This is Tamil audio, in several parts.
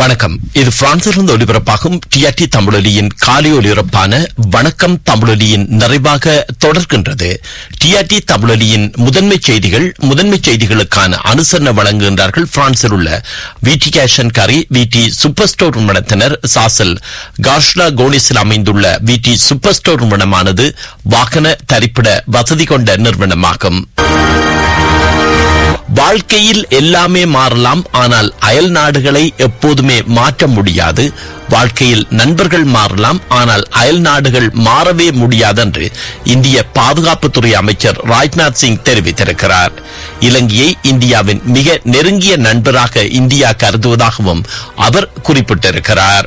வணக்கம் இது பிரான்சிலிருந்து ஒலிபரப்பாகும் டிஆர்டி தமிழொலியின் காலை ஒலிபரப்பான வணக்கம் தமிழொலியின் நிறைவாக தொடர்கின்றது டிஆர்டி தமிழொலியின் முதன்மை செய்திகள் முதன்மை செய்திகளுக்கான அனுசரணை வழங்குகின்றார்கள் பிரான்சில் உள்ள விடி கேஷன் கரி விடி சூப்பர் ஸ்டோர் நிறுவனத்தினர் சாசல் கார்ஷ்லா கோனிஸில் அமைந்துள்ள விடி சூப்பர் ஸ்டோர் நிறுவனமானது வாகன தரிப்பிட வசதி கொண்ட நிறுவனமாகும் வாழ்க்கையில் எல்லாமே மாறலாம் ஆனால் அயல் நாடுகளை எப்போதுமே மாற்ற முடியாது வாழ்க்கையில் நண்பர்கள் மாறலாம் ஆனால் அயல் நாடுகள் மாறவே முடியாதென்று இந்திய பாதுகாப்புத்துறை அமைச்சர் ராஜ்நாத் சிங் தெரிவித்திருக்கிறார் இலங்கையை இந்தியாவின் மிக நெருங்கிய நண்பராக இந்தியா கருதுவதாகவும் அவர் குறிப்பிட்டிருக்கிறார்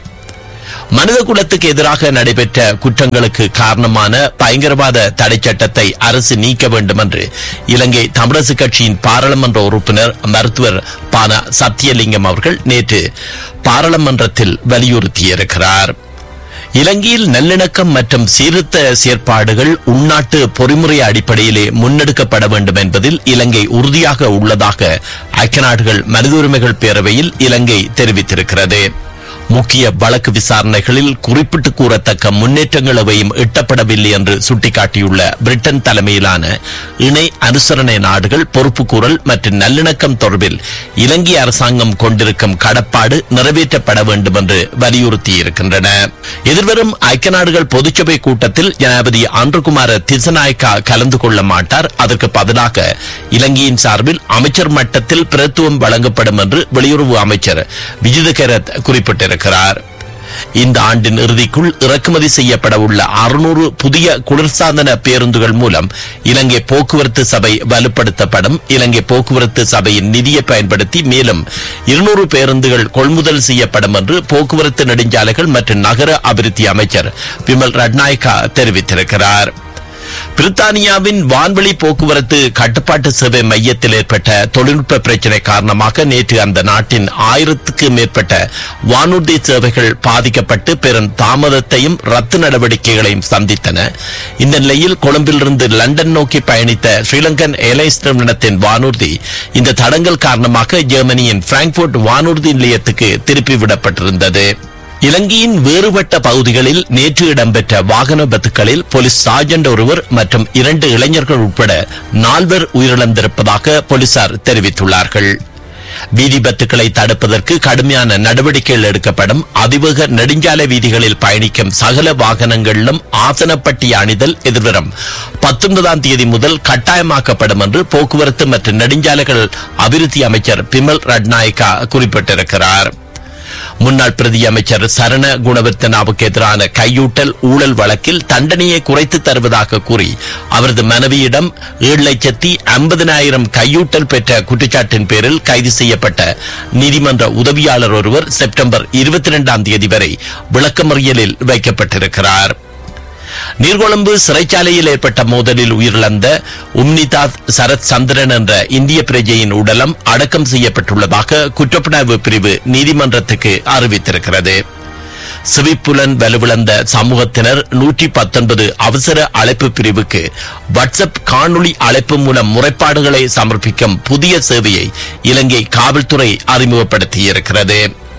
மனித குலத்துக்கு எதிராக நடைபெற்ற குற்றங்களுக்கு காரணமான பயங்கரவாத தடை சட்டத்தை அரசு நீக்க வேண்டும் என்று இலங்கை தமிழரசு கட்சியின் பாராளுமன்ற உறுப்பினர் மருத்துவர் பான சத்தியலிங்கம் அவர்கள் நேற்று பாராளுமன்றத்தில் வலியுறுத்தியிருக்கிறார் இலங்கையில் நல்லிணக்கம் மற்றும் சீர்திருத்த செயற்பாடுகள் உள்நாட்டு பொறிமுறை அடிப்படையிலே முன்னெடுக்கப்பட வேண்டும் என்பதில் இலங்கை உறுதியாக உள்ளதாக ஐக்கிய நாடுகள் மனித உரிமைகள் பேரவையில் இலங்கை தெரிவித்திருக்கிறது முக்கிய வழக்கு விசாரணைகளில் குறிப்பிட்டு கூறத்தக்க முன்னேற்றங்கள் எவையும் எட்டப்படவில்லை என்று சுட்டிக்காட்டியுள்ள பிரிட்டன் தலைமையிலான இணை அனுசரணை நாடுகள் பொறுப்புக்கூறல் மற்றும் நல்லிணக்கம் தொடர்பில் இலங்கை அரசாங்கம் கொண்டிருக்கும் கடப்பாடு நிறைவேற்றப்பட வேண்டும் என்று வலியுறுத்தியிருக்கின்றன எதிர்வரும் ஐக்கிய நாடுகள் பொதுச்சபை கூட்டத்தில் ஜனாதிபதி ஆந்திரகுமார திசநாயக்கா கலந்து கொள்ள மாட்டார் அதற்கு பதிலாக இலங்கையின் சார்பில் அமைச்சர் மட்டத்தில் பிரத்துவம் வழங்கப்படும் என்று வெளியுறவு அமைச்சர் விஜித கேரத் குறிப்பிட்டிருக்கிறார் இந்த ஆண்டின் இறுதிக்குள் இறக்குமதி செய்யப்பட உள்ள அறுநூறு புதிய குளிர்சாதன பேருந்துகள் மூலம் இலங்கை போக்குவரத்து சபை வலுப்படுத்தப்படும் இலங்கை போக்குவரத்து சபையின் நிதியை பயன்படுத்தி மேலும் இருநூறு பேருந்துகள் கொள்முதல் செய்யப்படும் என்று போக்குவரத்து நெடுஞ்சாலைகள் மற்றும் நகர அபிவிருத்தி அமைச்சர் விமல் ரட்நாயக்கா தெரிவித்திருக்கிறார் பிரித்தானியாவின் வான்வெளி போக்குவரத்து கட்டுப்பாட்டு சேவை மையத்தில் ஏற்பட்ட தொழில்நுட்ப பிரச்சினை காரணமாக நேற்று அந்த நாட்டின் ஆயிரத்துக்கு மேற்பட்ட வானூர்தி சேவைகள் பாதிக்கப்பட்டு பெரும் தாமதத்தையும் ரத்து நடவடிக்கைகளையும் சந்தித்தன இந்த நிலையில் கொழும்பிலிருந்து லண்டன் நோக்கி பயணித்த ஸ்ரீலங்கன் ஏர்லைன்ஸ் நிறுவனத்தின் வானூர்தி இந்த தடங்கல் காரணமாக ஜெர்மனியின் பிராங்க்போர்ட் வானூர்தி நிலையத்துக்கு திருப்பி விடப்பட்டிருந்தது இலங்கையின் வேறுபட்ட பகுதிகளில் நேற்று இடம்பெற்ற வாகன விபத்துகளில் போலீஸ் சார்ஜென்ட் ஒருவர் மற்றும் இரண்டு இளைஞர்கள் உட்பட நால்வர் உயிரிழந்திருப்பதாக போலீசார் தெரிவித்துள்ளார்கள் வீதி விபத்துக்களை தடுப்பதற்கு கடுமையான நடவடிக்கைகள் எடுக்கப்படும் அதிவேக நெடுஞ்சாலை வீதிகளில் பயணிக்கும் சகல வாகனங்களிலும் ஆசனப்பட்டி அணிதல் எதிர்வரும் பத்தொன்பதாம் தேதி முதல் கட்டாயமாக்கப்படும் என்று போக்குவரத்து மற்றும் நெடுஞ்சாலைகள் அபிவிருத்தி அமைச்சர் பிமல் ரட்நாயக்கா குறிப்பிட்டிருக்கிறார் முன்னாள் பிரதி அமைச்சர் சரண குணவர்த்தனாவுக்கு எதிரான கையூட்டல் ஊழல் வழக்கில் தண்டனையை குறைத்து தருவதாக கூறி அவரது மனைவியிடம் ஏழு லட்சத்தி ஐம்பதினாயிரம் கையூட்டல் பெற்ற குற்றச்சாட்டின் பேரில் கைது செய்யப்பட்ட நீதிமன்ற உதவியாளர் ஒருவர் செப்டம்பர் இருபத்தி இரண்டாம் தேதி வரை விளக்கமறியலில் வைக்கப்பட்டிருக்கிறார் நீர்கொழும்பு சிறைச்சாலையில் ஏற்பட்ட மோதலில் உயிரிழந்த உம்னிதாத் சரத் சந்திரன் என்ற இந்திய பிரஜையின் உடலம் அடக்கம் செய்யப்பட்டுள்ளதாக குற்றப்புணர்வு பிரிவு நீதிமன்றத்துக்கு அறிவித்திருக்கிறது சிவிப்புலன் வலுவிழந்த சமூகத்தினர் நூற்றி பத்தொன்பது அவசர அழைப்பு பிரிவுக்கு வாட்ஸ்அப் காணொளி அழைப்பு மூலம் முறைப்பாடுகளை சமர்ப்பிக்கும் புதிய சேவையை இலங்கை காவல்துறை அறிமுகப்படுத்தியிருக்கிறது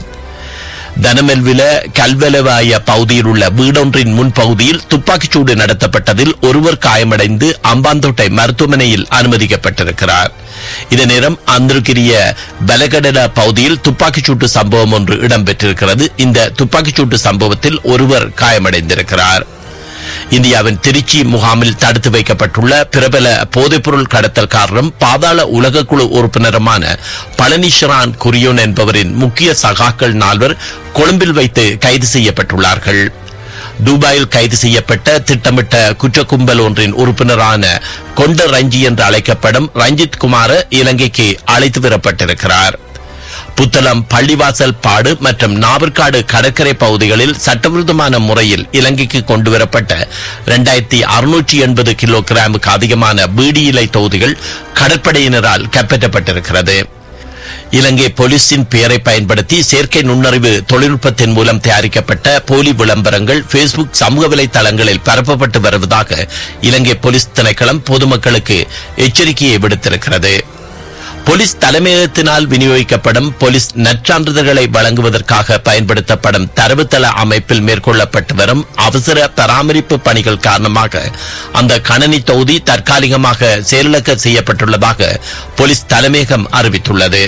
தனமெல்வில கல்வெலவாய பகுதியில் உள்ள வீடொன்றின் முன்பகுதியில் துப்பாக்கிச்சூடு நடத்தப்பட்டதில் ஒருவர் காயமடைந்து அம்பாந்தோட்டை மருத்துவமனையில் அனுமதிக்கப்பட்டிருக்கிறார் இதே நேரம் அந்திருக்கிரிய பலகடல பகுதியில் துப்பாக்கிச்சூட்டு சம்பவம் ஒன்று இடம்பெற்றிருக்கிறது இந்த துப்பாக்கிச்சூட்டு சம்பவத்தில் ஒருவர் காயமடைந்திருக்கிறார் இந்தியாவின் திருச்சி முகாமில் தடுத்து வைக்கப்பட்டுள்ள பிரபல போதைப்பொருள் கடத்தல்காரரும் பாதாள உலகக்குழு உறுப்பினருமான பழனிஷரான் குரியோன் என்பவரின் முக்கிய சகாக்கள் நால்வர் கொழும்பில் வைத்து கைது செய்யப்பட்டுள்ளார்கள் துபாயில் கைது செய்யப்பட்ட திட்டமிட்ட குற்ற கும்பல் ஒன்றின் உறுப்பினரான கொண்ட ரஞ்சி என்று அழைக்கப்படும் ரஞ்சித் குமார இலங்கைக்கு அழைத்து வரப்பட்டிருக்கிறார் புத்தளம் பள்ளிவாசல் பாடு மற்றும் நாவற்காடு கடற்கரை பகுதிகளில் சட்டவிரோதமான முறையில் இலங்கைக்கு கொண்டுவரப்பட்ட இரண்டாயிரத்தி அறுநூற்றி எண்பது கிலோ கிராமுக்கு அதிகமான பீடி இலை தொகுதிகள் கடற்படையினரால் கைப்பற்றப்பட்டிருக்கிறது இலங்கை போலீசின் பெயரை பயன்படுத்தி செயற்கை நுண்ணறிவு தொழில்நுட்பத்தின் மூலம் தயாரிக்கப்பட்ட போலி விளம்பரங்கள் பேஸ்புக் சமூக வலைதளங்களில் பரப்பப்பட்டு வருவதாக இலங்கை போலீஸ் திணைக்களம் பொதுமக்களுக்கு எச்சரிக்கையை விடுத்திருக்கிறது போலீஸ் தலைமையகத்தினால் விநியோகிக்கப்படும் போலீஸ் நற்சான்றிதழ்களை வழங்குவதற்காக பயன்படுத்தப்படும் தரவுத்தள அமைப்பில் மேற்கொள்ளப்பட்டு வரும் அவசர பராமரிப்பு பணிகள் காரணமாக அந்த கணனி தொகுதி தற்காலிகமாக செயலிழக்க செய்யப்பட்டுள்ளதாக போலீஸ் தலைமையகம் அறிவித்துள்ளது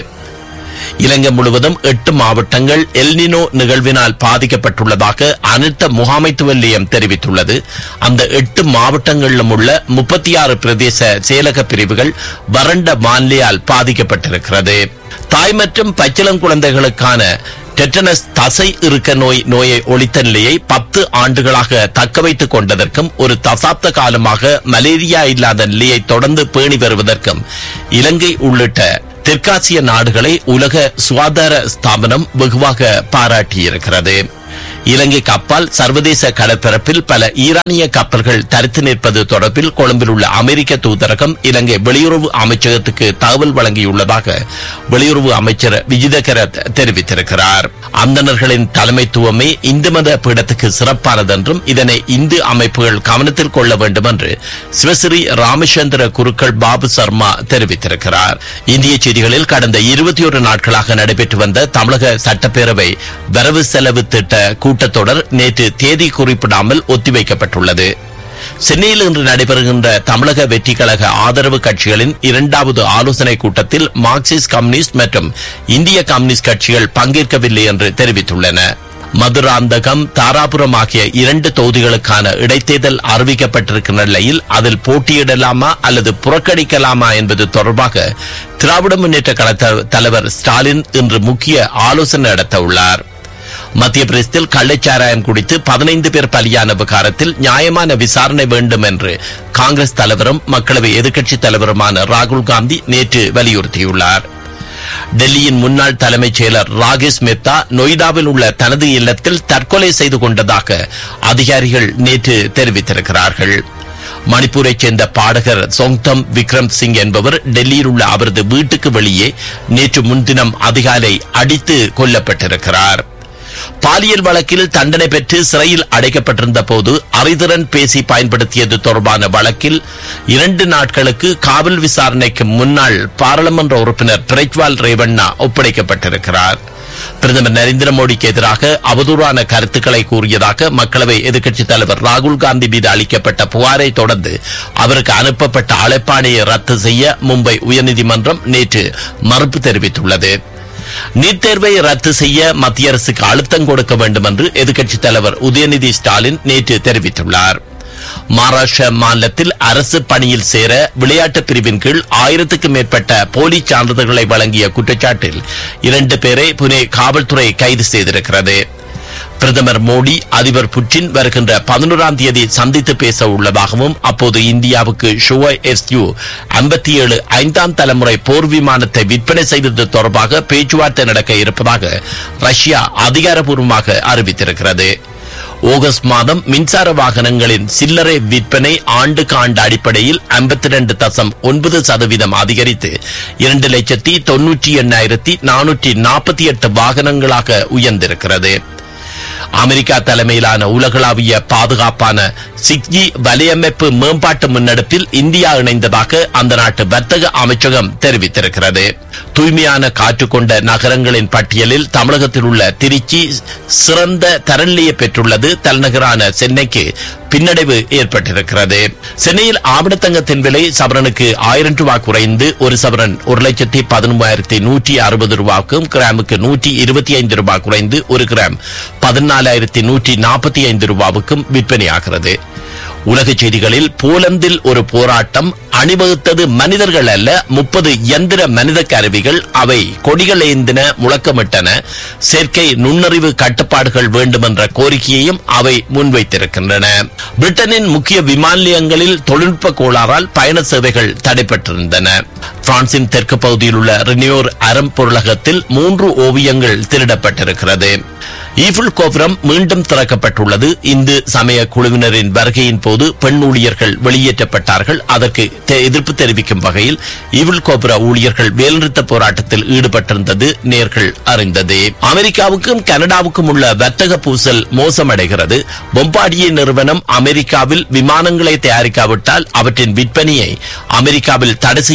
இலங்கை முழுவதும் எட்டு மாவட்டங்கள் எல்னினோ நிகழ்வினால் பாதிக்கப்பட்டுள்ளதாக அனர்த்த முகாமைத்துவ நிலையம் தெரிவித்துள்ளது அந்த எட்டு மாவட்டங்களிலும் உள்ள முப்பத்தி ஆறு பிரதேச செயலக பிரிவுகள் வறண்ட வானிலையால் பாதிக்கப்பட்டிருக்கிறது தாய் மற்றும் பச்சிளம் குழந்தைகளுக்கான டெட்டனஸ் தசை இருக்க நோய் நோயை ஒழித்த நிலையை பத்து ஆண்டுகளாக தக்க வைத்துக் கொண்டதற்கும் ஒரு தசாப்த காலமாக மலேரியா இல்லாத நிலையை தொடர்ந்து பேணி வருவதற்கும் இலங்கை உள்ளிட்ட தெற்காசிய நாடுகளை உலக சுகாதார ஸ்தாபனம் வெகுவாக பாராட்டியிருக்கிறது இலங்கை கப்பால் சர்வதேச கடற்பரப்பில் பல ஈரானிய கப்பல்கள் தரித்து நிற்பது தொடர்பில் கொழும்பில் உள்ள அமெரிக்க தூதரகம் இலங்கை வெளியுறவு அமைச்சகத்துக்கு தகவல் வழங்கியுள்ளதாக வெளியுறவு அமைச்சர் விஜிதகர தெரிவித்திருக்கிறார் அந்தணர்களின் தலைமைத்துவமே இந்து மத பீடத்துக்கு சிறப்பானது என்றும் இதனை இந்து அமைப்புகள் கவனத்தில் கொள்ள வேண்டும் என்று சிவஸ்ரீ ராமச்சந்திர குருக்கள் பாபு சர்மா தெரிவித்திருக்கிறார் இந்திய செய்திகளில் கடந்த இருபத்தி ஒரு நாட்களாக நடைபெற்று வந்த தமிழக சட்டப்பேரவை வரவு செலவு திட்ட கூட்டத்தொடர் நேற்று தேதி குறிப்பிடாமல் ஒத்திவைக்கப்பட்டுள்ளது சென்னையில் இன்று நடைபெறுகின்ற தமிழக வெற்றி கழக ஆதரவு கட்சிகளின் இரண்டாவது ஆலோசனை கூட்டத்தில் மார்க்சிஸ்ட் கம்யூனிஸ்ட் மற்றும் இந்திய கம்யூனிஸ்ட் கட்சிகள் பங்கேற்கவில்லை என்று தெரிவித்துள்ளன மதுராந்தகம் தாராபுரம் ஆகிய இரண்டு தொகுதிகளுக்கான இடைத்தேர்தல் அறிவிக்கப்பட்டிருக்கின்ற நிலையில் அதில் போட்டியிடலாமா அல்லது புறக்கணிக்கலாமா என்பது தொடர்பாக திராவிட முன்னேற்ற கழக தலைவர் ஸ்டாலின் இன்று முக்கிய ஆலோசனை நடத்த உள்ளார் மத்திய பிரதேசத்தில் கள்ளச்சாராயம் குடித்து பதினைந்து பேர் பலியான விவகாரத்தில் நியாயமான விசாரணை வேண்டும் என்று காங்கிரஸ் தலைவரும் மக்களவை எதிர்க்கட்சித் தலைவருமான ராகுல் காந்தி நேற்று வலியுறுத்தியுள்ளார் டெல்லியின் முன்னாள் தலைமைச் செயலர் ராகேஷ் மெத்தா நொய்டாவில் உள்ள தனது இல்லத்தில் தற்கொலை செய்து கொண்டதாக அதிகாரிகள் நேற்று தெரிவித்திருக்கிறார்கள் மணிப்பூரைச் சேர்ந்த பாடகர் சொங்தம் விக்ரம் சிங் என்பவர் டெல்லியில் உள்ள அவரது வீட்டுக்கு வெளியே நேற்று முன்தினம் அதிகாலை அடித்து கொல்லப்பட்டிருக்கிறார் பாலியல் வழக்கில் தண்டனை பெற்று சிறையில் அடைக்கப்பட்டிருந்த போது அறிதிறன் பேசி பயன்படுத்தியது தொடர்பான வழக்கில் இரண்டு நாட்களுக்கு காவல் விசாரணைக்கு முன்னாள் பாராளுமன்ற உறுப்பினர் பிரஜ்வால் ரேவண்ணா ஒப்படைக்கப்பட்டிருக்கிறார் பிரதமர் நரேந்திர மோடிக்கு எதிராக அவதூறான கருத்துக்களை கூறியதாக மக்களவை எதிர்க்கட்சித் தலைவர் ராகுல் காந்தி மீது அளிக்கப்பட்ட புகாரை தொடர்ந்து அவருக்கு அனுப்பப்பட்ட அழைப்பாணையை ரத்து செய்ய மும்பை உயர்நீதிமன்றம் நேற்று மறுப்பு தெரிவித்துள்ளது நீட் தேர்வை ரத்து செய்ய மத்திய அரசுக்கு அழுத்தம் கொடுக்க வேண்டும் என்று எதிர்க்கட்சித் தலைவர் உதயநிதி ஸ்டாலின் நேற்று தெரிவித்துள்ளார் மகாராஷ்டிர மாநிலத்தில் அரசு பணியில் சேர விளையாட்டு பிரிவின் கீழ் ஆயிரத்துக்கும் மேற்பட்ட போலி சான்றிதழ்களை வழங்கிய குற்றச்சாட்டில் இரண்டு பேரை புனே காவல்துறை கைது செய்திருக்கிறது பிரதமர் மோடி அதிபர் புட்டின் வருகின்ற பதினோராம் தேதி சந்தித்து பேச உள்ளதாகவும் அப்போது இந்தியாவுக்கு ஷுவா எஸ்யூ ஐம்பத்தி ஏழு ஐந்தாம் தலைமுறை போர் விமானத்தை விற்பனை செய்வது தொடர்பாக பேச்சுவார்த்தை நடக்க இருப்பதாக ரஷ்யா அதிகாரப்பூர்வமாக அறிவித்திருக்கிறது ஆகஸ்ட் மாதம் மின்சார வாகனங்களின் சில்லறை விற்பனை ஆண்டுக்கு ஆண்டு அடிப்படையில் ஐம்பத்தி ரெண்டு தசம் ஒன்பது சதவீதம் அதிகரித்து இரண்டு லட்சத்தி தொன்னூற்றி எண்ணாயிரத்தி நானூற்றி நாற்பத்தி எட்டு வாகனங்களாக உயர்ந்திருக்கிறது அமெரிக்கா தலைமையிலான உலகளாவிய பாதுகாப்பான சிக்ஜி வலையமைப்பு மேம்பாட்டு முன்னெடுப்பில் இந்தியா இணைந்ததாக அந்த நாட்டு வர்த்தக அமைச்சகம் தெரிவித்திருக்கிறது தூய்மையான காற்று கொண்ட நகரங்களின் பட்டியலில் தமிழகத்தில் உள்ள திருச்சி சிறந்த தரநிலையை பெற்றுள்ளது தலைநகரான சென்னைக்கு பின்னடைவு ஏற்பட்டிருக்கிறது சென்னையில் ஆவணத்தங்கத்தின் விலை சவரனுக்கு ஆயிரம் ரூபாய் குறைந்து ஒரு சவரன் ஒரு லட்சத்தி பதினொன்றாயிரத்தி நூற்றி அறுபது ரூபாய்க்கும் கிராமுக்கு நூற்றி இருபத்தி ஐந்து ரூபாய் குறைந்து ஒரு கிராம் பதினாலாயிரத்தி நூற்றி நாற்பத்தி ஐந்து ரூபாவுக்கும் விற்பனையாகிறது உலக செய்திகளில் போலந்தில் ஒரு போராட்டம் அணிவகுத்தது மனிதர்கள் அல்ல முப்பது எந்திர மனித கருவிகள் அவை கொடிகள் ஏந்தின முழக்கமிட்டன செயற்கை நுண்ணறிவு கட்டுப்பாடுகள் வேண்டுமென்ற கோரிக்கையையும் அவை முன்வைத்திருக்கின்றன பிரிட்டனின் முக்கிய விமான நிலையங்களில் தொழில்நுட்ப கோளாறால் பயண சேவைகள் தடைப்பட்டிருந்தன பிரான்சின் தெற்கு பகுதியில் உள்ள ரினியோர் அரம் பொருளகத்தில் மூன்று ஓவியங்கள் திருடப்பட்டிருக்கிறது ஈஃபில் கோபுரம் மீண்டும் திறக்கப்பட்டுள்ளது இந்து சமய குழுவினரின் வருகையின் போது பெண் ஊழியர்கள் வெளியேற்றப்பட்டார்கள் அதற்கு தெ- எதிர்ப்பு தெரிவிக்கும் வகையில் ஈவில் கோபுர ஊழியர்கள் வேலைநிறுத்த போராட்டத்தில் ஈடுபட்டிருந்தது நேர்கள் அறிந்தது அமெரிக்காவுக்கும் கனடாவுக்கும் உள்ள வர்த்தக பூசல் மோசமடைகிறது பொம்பாடியே நிறுவனம் அமெரிக்காவில் விமானங்களை தயாரிக்காவிட்டால் அவற்றின் விற்பனையை அமெரிக்காவில் தடை செய்யப் போவதாக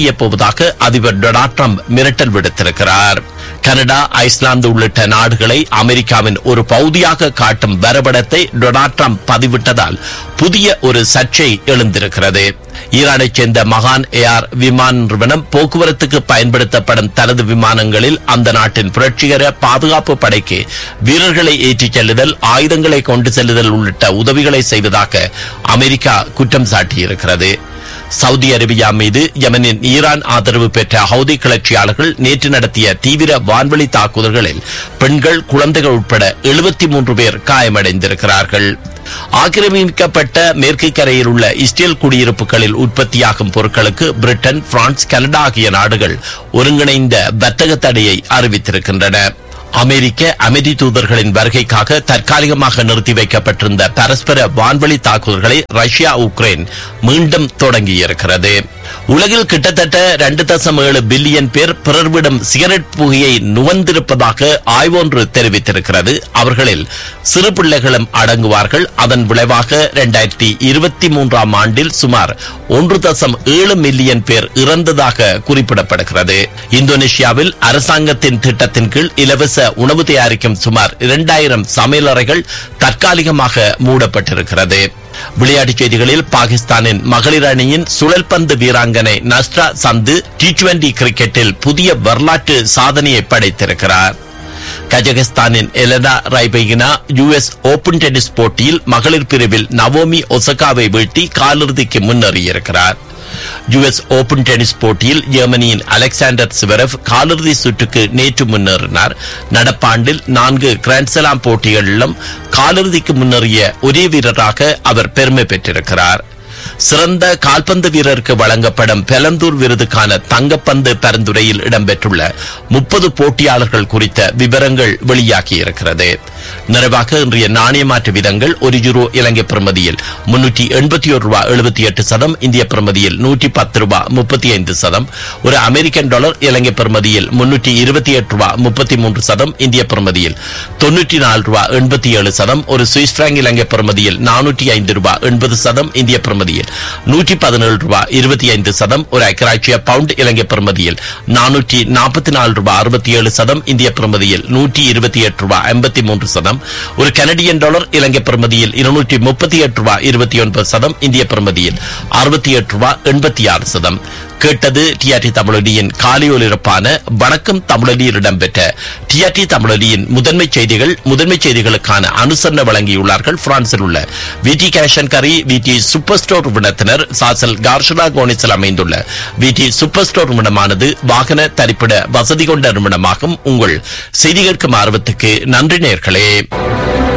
போவதாக அதிபர் டொனால்ட் ட்ரம்ப் மிரட்டல் விடுத்திருக்கிறார் கனடா ஐஸ்லாந்து உள்ளிட்ட நாடுகளை அமெரிக்காவின் ஒரு பகுதியாக காட்டும் வரைபடத்தை டொனால்ட் ட்ரம்ப் பதிவிட்டதால் புதிய ஒரு சர்ச்சை எழுந்திருக்கிறது ஈரானைச் சேர்ந்த மகான் ஏஆர் விமான நிறுவனம் போக்குவரத்துக்கு பயன்படுத்தப்படும் தனது விமானங்களில் அந்த நாட்டின் புரட்சிகர பாதுகாப்பு படைக்கு வீரர்களை ஏற்றிச் செல்லுதல் ஆயுதங்களை கொண்டு செல்லுதல் உள்ளிட்ட உதவிகளை செய்வதாக அமெரிக்கா குற்றம் சாட்டியிருக்கிறது சவுதி அரேபியா மீது யமனின் ஈரான் ஆதரவு பெற்ற ஹவுதி கிளர்ச்சியாளர்கள் நேற்று நடத்திய தீவிர வான்வழி தாக்குதல்களில் பெண்கள் குழந்தைகள் உட்பட எழுபத்தி மூன்று பேர் காயமடைந்திருக்கிறார்கள் ஆக்கிரமிக்கப்பட்ட மேற்கு கரையில் உள்ள இஸ்ரேல் குடியிருப்புகளில் உற்பத்தியாகும் பொருட்களுக்கு பிரிட்டன் பிரான்ஸ் கனடா ஆகிய நாடுகள் ஒருங்கிணைந்த வர்த்தக தடையை அறிவித்திருக்கின்றன அமெரிக்க அமைதி தூதர்களின் வருகைக்காக தற்காலிகமாக நிறுத்தி வைக்கப்பட்டிருந்த பரஸ்பர வான்வழி தாக்குதல்களை ரஷ்யா உக்ரைன் மீண்டும் தொடங்கியிருக்கிறது உலகில் கிட்டத்தட்ட இரண்டு தசம் ஏழு பில்லியன் பேர் பிறர்விடம் சிகரெட் புகையை நுகர்ந்திருப்பதாக ஆய்வொன்று தெரிவித்திருக்கிறது அவர்களில் சிறு பிள்ளைகளும் அடங்குவார்கள் அதன் விளைவாக இரண்டாயிரத்தி இருபத்தி மூன்றாம் ஆண்டில் சுமார் ஒன்று தசம் ஏழு மில்லியன் பேர் இறந்ததாக குறிப்பிடப்படுகிறது இந்தோனேஷியாவில் அரசாங்கத்தின் திட்டத்தின் கீழ் இலவச உணவு தயாரிக்கும் சுமார் இரண்டாயிரம் சமையலறைகள் தற்காலிகமாக மூடப்பட்டிருக்கிறது விளையாட்டுச் செய்திகளில் பாகிஸ்தானின் மகளிர் அணியின் சுழல்பந்து வீராங்கனை நஸ்ரா சந்து டி டுவெண்டி கிரிக்கெட்டில் புதிய வரலாற்று சாதனையை படைத்திருக்கிறார் கஜகஸ்தானின் Elena Rybakina US Open tennis போட்டியில் மகளிர் பிரிவில் நவோமி ஒசகாவை வீழ்த்தி காலிறுதிக்கு முன்னேறியிருக்கிறார் யுஎஸ் ஓபன் டென்னிஸ் போட்டியில் ஜெர்மனியின் அலெக்சாண்டர் சிவரவ் காலிறுதி சுற்றுக்கு நேற்று முன்னேறினார் நடப்பாண்டில் நான்கு கிராண்ட்ஸ்லாம் போட்டிகளிலும் காலிறுதிக்கு முன்னேறிய ஒரே வீரராக அவர் பெருமை பெற்றிருக்கிறார் சிறந்த கால்பந்து வீரருக்கு வழங்கப்படும் பெலந்தூர் விருதுக்கான தங்கப்பந்து பரிந்துரையில் இடம்பெற்றுள்ள முப்பது போட்டியாளர்கள் குறித்த விவரங்கள் வெளியாகியிருக்கிறது நிறைவாக இன்றைய நாணய மாற்று விதங்கள் ஒரு யூரோ இலங்கை பிரமதியில் முன்னூற்றி எண்பத்தி ஒரு ரூபாய் எழுபத்தி எட்டு சதம் இந்திய பிரமதியில் நூற்றி பத்து ரூபாய் முப்பத்தி ஐந்து சதம் ஒரு அமெரிக்கன் டாலர் இலங்கை பிரமதியில் முன்னூற்றி இருபத்தி எட்டு ரூபாய் முப்பத்தி மூன்று சதம் இந்திய பிரமதியில் தொன்னூற்றி நாலு ரூபாய் எண்பத்தி ஏழு சதம் ஒரு சுவிஸ் பிராங்க் இலங்கை பிரமதியில் நானூற்றி ஐந்து ரூபாய் எண்பது சதம் இந்திய பிரமதியில் நூற்றி பதினேழு ரூபாய் இருபத்தி ஐந்து சதம் ஒரு ஐக்கராட்சிய பவுண்ட் இலங்கை பிரமதியில் நானூற்றி நாற்பத்தி நாலு ரூபாய் அறுபத்தி ஏழு சதம் இந்திய பிரமதியில் நூற்றி இருபத்தி எட்டு ரூபாய் ஐம்பத்தி மூன்று சதம் ஒரு கனடியன் டாலர் இலங்கை பிரமதியில் இருநூற்றி முப்பத்தி எட்டு ரூபாய் இருபத்தி ஒன்பது சதம் இந்திய பிரமதியில் அறுபத்தி எட்டு ரூபாய் எண்பத்தி ஆறு சதம் கேட்டது டிஆர்டி தமிழொலியின் காலியொலிரப்பான வணக்கம் தமிழொலியில் இடம்பெற்ற டிஆர்டி தமிழொலியின் முதன்மை செய்திகள் முதன்மை செய்திகளுக்கான அனுசரணை வழங்கியுள்ளார்கள் பிரான்சில் உள்ள விடி கேஷன் கரி விடி சூப்பர் ஸ்டோர் நிறுவனத்தினர் சாசல் கார்ஷலா கோனிஸில் அமைந்துள்ள விடி சூப்பர் ஸ்டோர் நிறுவனமானது வாகன தரிப்பிட வசதி கொண்ட நிறுவனமாகும் உங்கள் செய்தி கேட்கும் ஆர்வத்துக்கு நன்றி நேர்களே